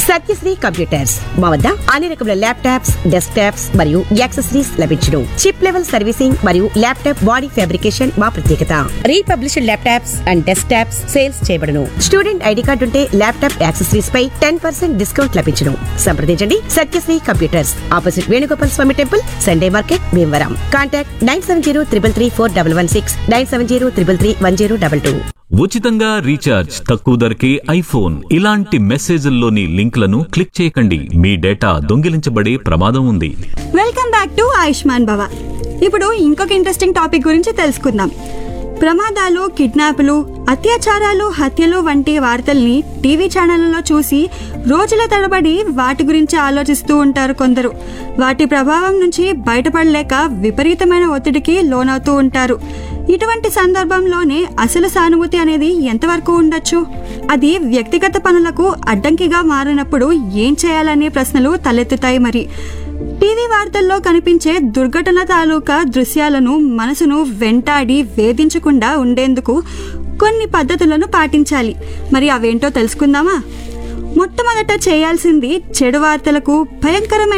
Satyasri computers మా వద్ద అన్ని రకముల ల్యాప్టాప్స్ డెస్క్ టాప్స్ మరియు యాక్సెసరీస్ లభించును చిప్ లెవెల్ సర్వీసింగ్ మరియు ల్యాప్టాప్ బాడీ ఫ్యాబ్రికేషన్ మా ప్రత్యేకత refurbished laptops and desktops sales చేయబడును స్టూడెంట్ ఐడి కార్డు ఉంటే ల్యాప్టాప్ యాక్సెసరీస్ పై టెన్ పర్సెంట్ డిస్కౌంట్ లభించును సంప్రదించండి Satyasri computers opposite Venugopal Swamy temple Sunday market Bhimavaram contact nine seven zero triple three four double one six nine seven zero triple three one zero double two ఉచితంగా recharge తక్కువ ధరకే iPhone ఇలాంటి మెసేజ్ల్లోని లింక్లను click చేయకండి మీ data దొంగిలించబడే ప్రమాదం ఉంది welcome back to Ayushman భవ ఇప్పుడు ఇంకొక ఇంట్రెస్టింగ్ టాపిక్ గురించి తెలుసుకుందాం ప్రమాదాలు కిడ్నాపులు అత్యాచారాలు హత్యలు వంటి వార్తల్ని టీవీ ఛానళ్లలో చూసి రోజుల తరబడి వాటి గురించి ఆలోచిస్తూ ఉంటారు కొందరు వాటి ప్రభావం నుంచి బయటపడలేక విపరీతమైన ఒత్తిడికి లోనవుతూ ఉంటారు ఇటువంటి సందర్భంలోనే అసలు సానుభూతి అనేది ఎంతవరకు ఉండొచ్చు అది వ్యక్తిగత పనులకు అడ్డంకిగా మారినప్పుడు ఏం చేయాలనే ప్రశ్నలు తలెత్తుతాయి మరి టీవీ వార్తల్లో కనిపించే దుర్ఘటన తాలూకా దృశ్యాలను మనసును వెంటాడి వేధించకుండా ఉండేందుకు కొన్ని పద్ధతులను పాటించాలి మరి అవేంటో తెలుసుకుందామా మొట్టమొదట చేయాల్సింది చెడు వార్తలకు భయంకరమైన